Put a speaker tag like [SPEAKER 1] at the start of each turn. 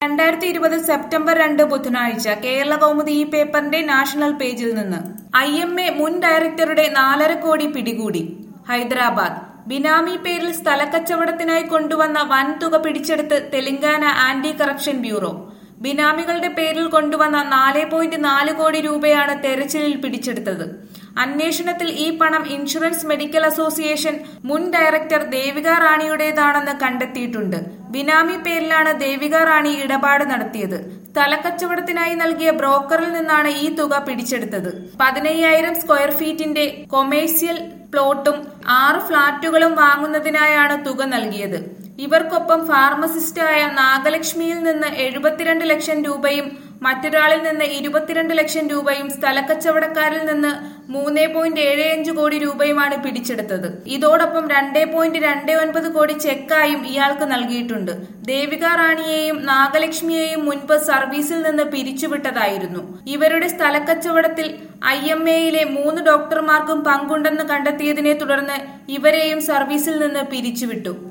[SPEAKER 1] രണ്ടായിരത്തി ഇരുപത് സെപ്റ്റംബർ രണ്ട് ബുധനാഴ്ച കേരള കൗമുദി ഈ പേപ്പറിന്റെ നാഷണൽ പേജിൽ നിന്ന് ഐ എം എ മുൻ ഡയറക്ടറുടെ നാലര കോടി പിടികൂടി ഹൈദരാബാദ് ബിനാമി പേരിൽ സ്ഥലക്കച്ചവടത്തിനായി കൊണ്ടുവന്ന വൻതുക പിടിച്ചെടുത്ത് തെലങ്കാന ആന്റി കറപ്ഷൻ ബ്യൂറോ ബിനാമികളുടെ പേരിൽ കൊണ്ടുവന്ന നാല് പോയിന്റ് നാല് കോടി രൂപയാണ് തെരച്ചിലിൽ പിടിച്ചെടുത്തത് അന്വേഷണത്തിൽ ഈ പണം ഇൻഷുറൻസ് മെഡിക്കൽ അസോസിയേഷൻ മുൻ ഡയറക്ടർ ദേവിക റാണിയുടേതാണെന്ന് കണ്ടെത്തിയിട്ടുണ്ട് ബിനാമി പേരിലാണ് ദേവിക റാണി ഇടപാട് നടത്തിയത് സ്ഥലക്കച്ചവടത്തിനായി നൽകിയ ബ്രോക്കറിൽ നിന്നാണ് ഈ തുക പിടിച്ചെടുത്തത് പതിനയ്യായിരം സ്ക്വയർ ഫീറ്റിന്റെ കൊമേഴ്സ്യൽ പ്ലോട്ടും ആറ് ഫ്ളാറ്റുകളും വാങ്ങുന്നതിനായാണ് തുക നൽകിയത് ഇവർക്കൊപ്പം ഫാർമസിസ്റ്റായ നാഗലക്ഷ്മിയിൽ നിന്ന് എഴുപത്തിരണ്ട് ലക്ഷം രൂപയും മറ്റൊരാളിൽ നിന്ന് ഇരുപത്തിരണ്ട് ലക്ഷം രൂപയും സ്ഥലക്കച്ചവടക്കാരിൽ നിന്ന് മൂന്ന് പോയിന്റ് ഏഴ് അഞ്ച് കോടി രൂപയുമാണ് പിടിച്ചെടുത്തത് ഇതോടൊപ്പം രണ്ട് പോയിന്റ് രണ്ട് ഒൻപത് കോടി ചെക്കായും ഇയാൾക്ക് നൽകിയിട്ടുണ്ട് ദേവിക റാണിയെയും നാഗലക്ഷ്മിയെയും മുൻപ് സർവീസിൽ നിന്ന് പിരിച്ചുവിട്ടതായിരുന്നു ഇവരുടെ സ്ഥലക്കച്ചവടത്തിൽ ഐ എം എയിലെ മൂന്ന് ഡോക്ടർമാർക്കും പങ്കുണ്ടെന്ന് കണ്ടെത്തിയതിനെ തുടർന്ന് ഇവരെയും സർവീസിൽ നിന്ന് പിരിച്ചുവിട്ടു